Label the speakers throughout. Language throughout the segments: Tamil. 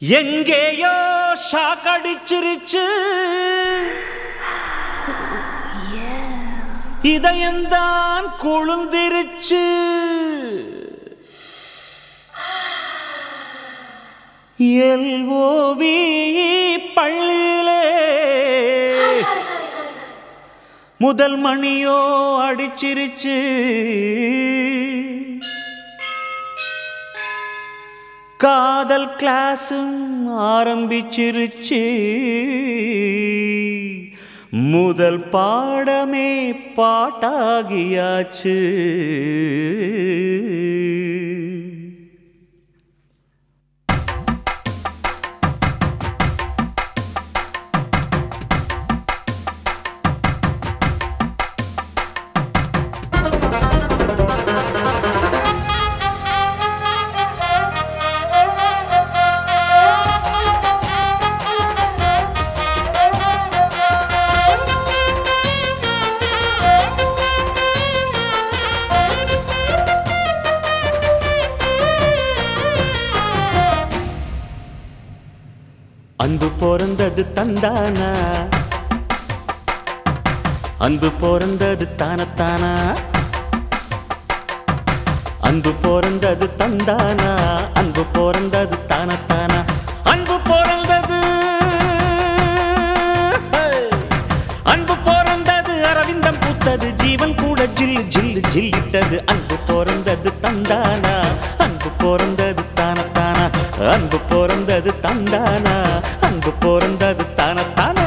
Speaker 1: எங்கேயோ ஷாக் அடிச்சிருச்சு இதயம்தான் குழுந்திருச்சு எல்ஓவி பள்ளியிலே முதல் மணியோ அடிச்சிருச்சு காதல் கிளாஸும் ஆரம்பிச்சிருச்சு முதல் பாடமே பாட்டாகியாச்சு அன்பு பிறந்தது தந்தானா அன்பு பிறந்தது தானத்தானா அன்பு பிறந்தது தந்தானா அன்பு பிறந்தது தானத்தானா அன்பு பிறந்தது ஹே! அன்பு பிறந்தது அரவிந்தம் பூத்தது ஜீவன் கூட ஜில்லு ஜில்லு ஜில்லிட்டது அன்பு பிறந்தது தந்தானா அன்பு பிறந்தது தானத்தானா அன்பு பிறந்தது தந்தானா அன்பு பிறந்தது தானத்தானா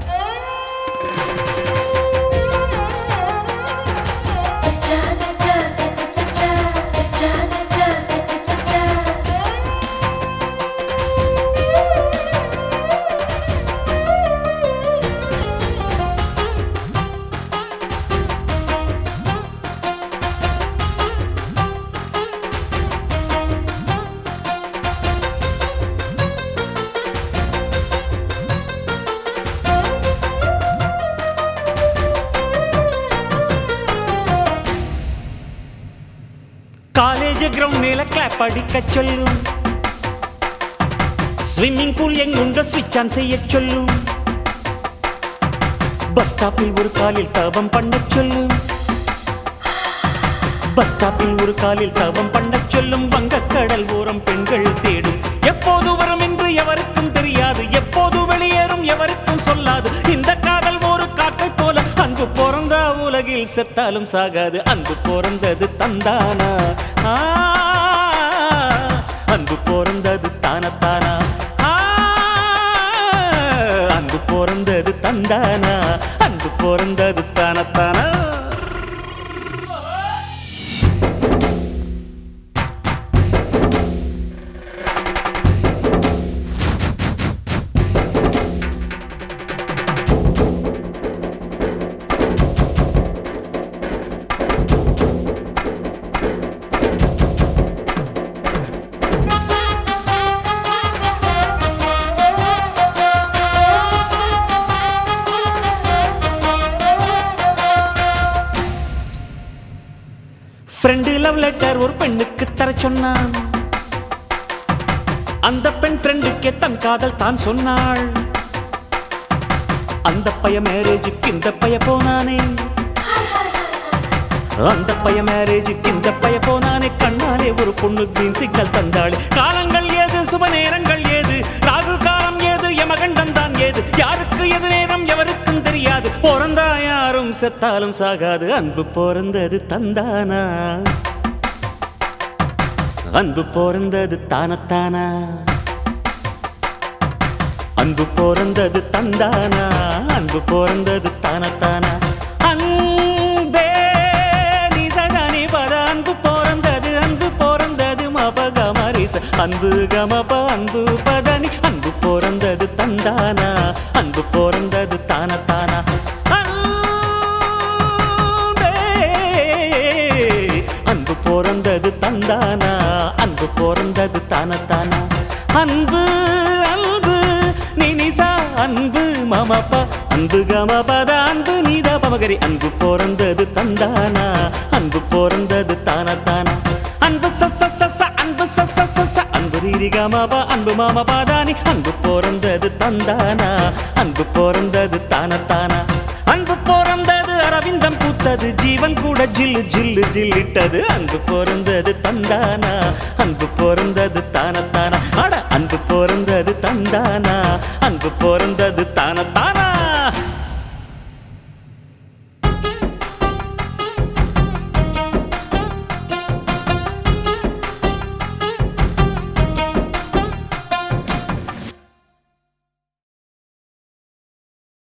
Speaker 1: காலேஜ் கிரவுண்ட் மேல கிளாப் அடிக்க சொல்லும் ஸ்விம்மிங் பூல் எங்குண்ட ஸ்விட்ச் ஆன் செய்ய சொல்லும் பஸ் ஸ்டாப்பில் ஒரு காலில் தவம் பண்ண சொல்லும் பஸ் ஸ்டாப்பில் ஒரு காலில் தவம் பண்ண சொல்லும் வங்கக்கடல் ஓரம் பெண்கள் தேடும் எப்போது வரும் என்று எவருக்கும் தெரியாது எப்போது வெளியேறும் எவருக்கும் சொல்லாது இந்த காதல் ஒரு காற்றை போல அங்கு பிறந்த உலகில் செத்தாலும் சாகாது அன்பு பிறந்தது தந்தானா ஆ, அன்பு பிறந்தது தானத்தானா ஆ, அன்பு பிறந்தது தந்தானா அன்பு பிறந்தது தானத்தானா ஃப்ரெண்டு லவ் லெட்டர் ஒரு பெண்ணுக்கு தர சொன்னான் அந்த பெண் ஃப்ரெண்டுக்கே தன் காதல் தான் சொன்னாள் அந்த பைய மேரேஜுக்கு இந்த பைய போனானே அந்த பைய மேரேஜுக்கு இந்த பைய போனானே கண்ணாலே ஒரு பொண்ணு கிரீன் சிக்னல் தந்தாளே காலங்கள் ஏது சுப நேரங்கள் ஏது ராகு காலம் ஏது யமகண்டம் தான் ஏது யாருக்கு எது நேரம் எவருக்கும் தெரியாது பிறந்தா யாரும் செத்தாலும் சாகாது அன்பு பிறந்தது தந்தானா அன்பு பிறந்தது தானத்தானா அன்பு பிறந்தது தந்தானா அன்பு பிறந்தது தானத்தானா அன்பே நிசகனி பர அன்பு பிறந்தது அன்பு பிறந்தது மபகமரிச அன்பு கமப அன்பு பதனி அன்பு பிறந்தது தந்தானா அன்பு பிறந்தது தானத்தானா அன்பே, அன்பு பிறந்தது தந்தானா அன்பு பிறந்தது தானத்தானா அன்பு அன்பு நினிசா அன்பு மமப்பா அன்பு கமபத அன்பு நீத பமகரி அன்பு பிறந்தது தந்தானா அன்பு பிறந்தது தானத்தானா அன்பு சச சச அன்பு சச சச அன்பு ரீரிகமாவா அன்பு மாமா பாதானி அன்பு பிறந்தது தந்தானா அன்பு பிறந்தது தானத்தானா அன்பு பிறந்தது அரவிந்தம் பூத்தது ஜீவன் கூட ஜில்லு ஜில்லு ஜில்லிட்டது அன்பு பிறந்தது தந்தானா அன்பு பிறந்தது தானத்தானா அட அன்பு பிறந்தது தந்தானா அன்பு பிறந்தது தானத்தானா